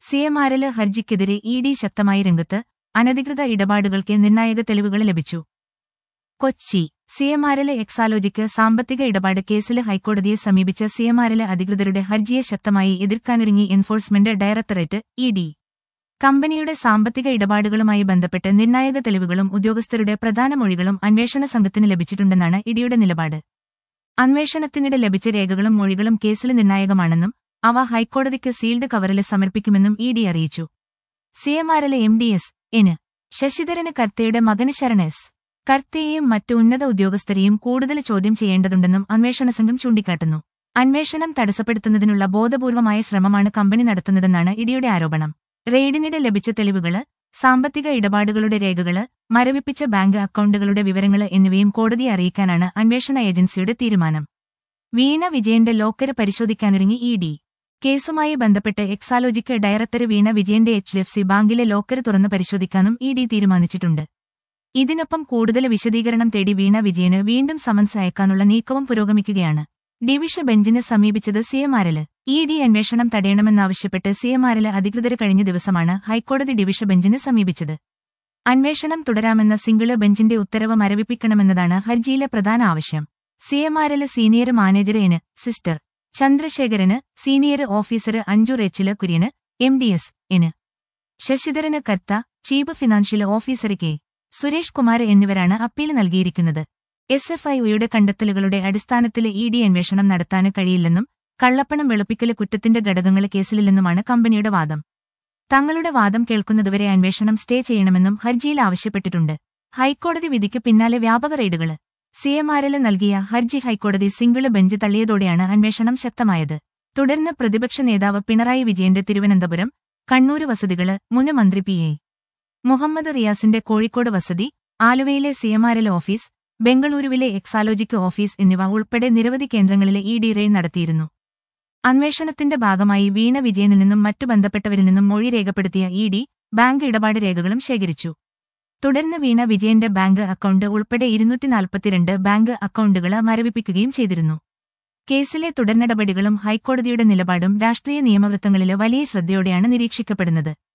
സിഎംആർഎല് ഹർജിക്കെതിരെ E D ശക്തമായി രംഗത്ത് അനധികൃത ഇടപാടുകൾക്ക് നിർണായക തെളിവുകൾ ലഭിച്ചു കൊച്ചി സിഎംആർഎല് എക്സാലോജിക്ക് സാമ്പത്തിക ഇടപാട് കേസിൽ ഹൈക്കോടതിയെ സമീപിച്ച സിഎംആർഎല് അധികൃതരുടെ ഹർജിയെ ശക്തമായി എതിർക്കാനൊരുങ്ങി എൻഫോഴ്സ്മെന്റ് ഡയറക്ടറേറ്റ് ഇ ഡി കമ്പനിയുടെ സാമ്പത്തിക ഇടപാടുകളുമായി ബന്ധപ്പെട്ട് നിർണായക തെളിവുകളും ഉദ്യോഗസ്ഥരുടെ പ്രധാന മൊഴികളും അന്വേഷണ സംഘത്തിന് ലഭിച്ചിട്ടുണ്ടെന്നാണ് ഇഡിയുടെ നിലപാട് അന്വേഷണത്തിനിടെ ലഭിച്ച രേഖകളും മൊഴികളും കേസിൽ നിർണായകമാണെന്നും അവ ഹൈക്കോടതിക്ക് സീൽഡ് കവറിൽ സമർപ്പിക്കുമെന്നും ഇ ഡി അറിയിച്ചു സിഎംആർഎലെ M D S N Sasidharan കർത്തയുടെ മകന് ശരൺ എസ് കർത്തയെയും മറ്റു ഉന്നത ഉദ്യോഗസ്ഥരെയും കൂടുതൽ ചോദ്യം ചെയ്യേണ്ടതുണ്ടെന്നും അന്വേഷണ സംഘം ചൂണ്ടിക്കാട്ടുന്നു അന്വേഷണം തടസ്സപ്പെടുത്തുന്നതിനുള്ള ബോധപൂർവമായ ശ്രമമാണ് കമ്പനി നടത്തുന്നതെന്നാണ് ഇഡിയുടെ ആരോപണം റെയ്ഡിനിടെ ലഭിച്ച തെളിവുകള് സാമ്പത്തിക ഇടപാടുകളുടെ രേഖകള് മരവിപ്പിച്ച ബാങ്ക് അക്കൗണ്ടുകളുടെ വിവരങ്ങള് എന്നിവയും കോടതിയെ അറിയിക്കാനാണ് അന്വേഷണ ഏജൻസിയുടെ തീരുമാനം വീണ വിജയന്റെ ലോക്കര് പരിശോധിക്കാനൊരുങ്ങി ഇ ഡി കേസുമായി ബന്ധപ്പെട്ട് എക്സാലോജിക്ക് ഡയറക്ടർ വീണ വിജയന്റെ എച്ച് ഡി എഫ് സി ബാങ്കിലെ ലോക്കര് തുറന്ന് പരിശോധിക്കാനും ഇ ഡി തീരുമാനിച്ചിട്ടുണ്ട് ഇതിനൊപ്പം കൂടുതൽ വിശദീകരണം തേടി വീണ വിജയന് വീണ്ടും സമൻസ് അയക്കാനുള്ള നീക്കവും പുരോഗമിക്കുകയാണ് ഡിവിഷ ബെഞ്ചിനെ സമീപിച്ചത് സിഎംആർഎല് ഇ ഡി അന്വേഷണം തടയണമെന്നാവശ്യപ്പെട്ട് സിഎംആർഎല് അധികൃതർ കഴിഞ്ഞ ദിവസമാണ് ഹൈക്കോടതി ഡിവിഷ ബെഞ്ചിനെ സമീപിച്ചത് അന്വേഷണം തുടരാമെന്ന സിംഗിള് ബെഞ്ചിന്റെ ഉത്തരവ് മരവിപ്പിക്കണമെന്നതാണ് ഹർജിയിലെ പ്രധാന ആവശ്യം CMRL senior manager N sister Chandrasekharan senior officer Anju Rachel Kurian M D S N Sasidharan Kartha chief financial officer K Suresh Kumar എന്നിവരാണ് അപ്പീൽ നൽകിയിരിക്കുന്നത് എസ് എഫ് ഐ ഒയുടെ കണ്ടെത്തലുകളുടെ അടിസ്ഥാനത്തിൽ ഇ ഡി അന്വേഷണം നടത്താന് കഴിയില്ലെന്നും കള്ളപ്പണം വെളുപ്പിക്കല് കുറ്റത്തിന്റെ ഘടകങ്ങൾ കേസിലില്ലെന്നുമാണ് കമ്പനിയുടെ വാദം തങ്ങളുടെ വാദം കേൾക്കുന്നതുവരെ അന്വേഷണം സ്റ്റേ ചെയ്യണമെന്നും ഹർജിയിൽ ആവശ്യപ്പെട്ടിട്ടുണ്ട് ഹൈക്കോടതി വിധിക്ക് പിന്നാലെ വ്യാപക റെയ്ഡുകള് സിഎംആർഎല് നൽകിയ ഹർജി ഹൈക്കോടതി സിംഗിള് ബെഞ്ച് തള്ളിയതോടെയാണ് അന്വേഷണം ശക്തമായത് തുടർന്ന് പ്രതിപക്ഷ നേതാവ് പിണറായി വിജയന്റെ തിരുവനന്തപുരം കണ്ണൂര് വസതികള് മുൻ മന്ത്രി പി എ മുഹമ്മദ് റിയാസിന്റെ കോഴിക്കോട് വസതി ആലുവയിലെ സിഎംആർഎൽ ഓഫീസ് ബംഗളൂരുവിലെ എക്സാലോജിക് ഓഫീസ് എന്നിവ ഉൾപ്പെടെ നിരവധി കേന്ദ്രങ്ങളിലെ ഇ ഡി റെയ്ഡ് നടത്തിയിരുന്നു അന്വേഷണത്തിന്റെ ഭാഗമായി വീണ വിജയനിൽ നിന്നും മറ്റു ബന്ധപ്പെട്ടവരിൽ നിന്നും മൊഴി രേഖപ്പെടുത്തിയ ഇ ഡി ബാങ്ക് ഇടപാട് രേഖകളും ശേഖരിച്ചു തുടർന്ന് വീണ വിജയന്റെ ബാങ്ക് അക്കൗണ്ട് ഉൾപ്പെടെ ഇരുന്നൂറ്റി നാൽപ്പത്തിരണ്ട് ബാങ്ക് അക്കൗണ്ടുകൾ മരവിപ്പിക്കുകയും ചെയ്തിരുന്നു കേസിലെ തുടർനടപടികളും ഹൈക്കോടതിയുടെ നിലപാടും രാഷ്ട്രീയ നിയമവൃത്തങ്ങളില് വലിയ ശ്രദ്ധയോടെയാണ് നിരീക്ഷിക്കപ്പെടുന്നത്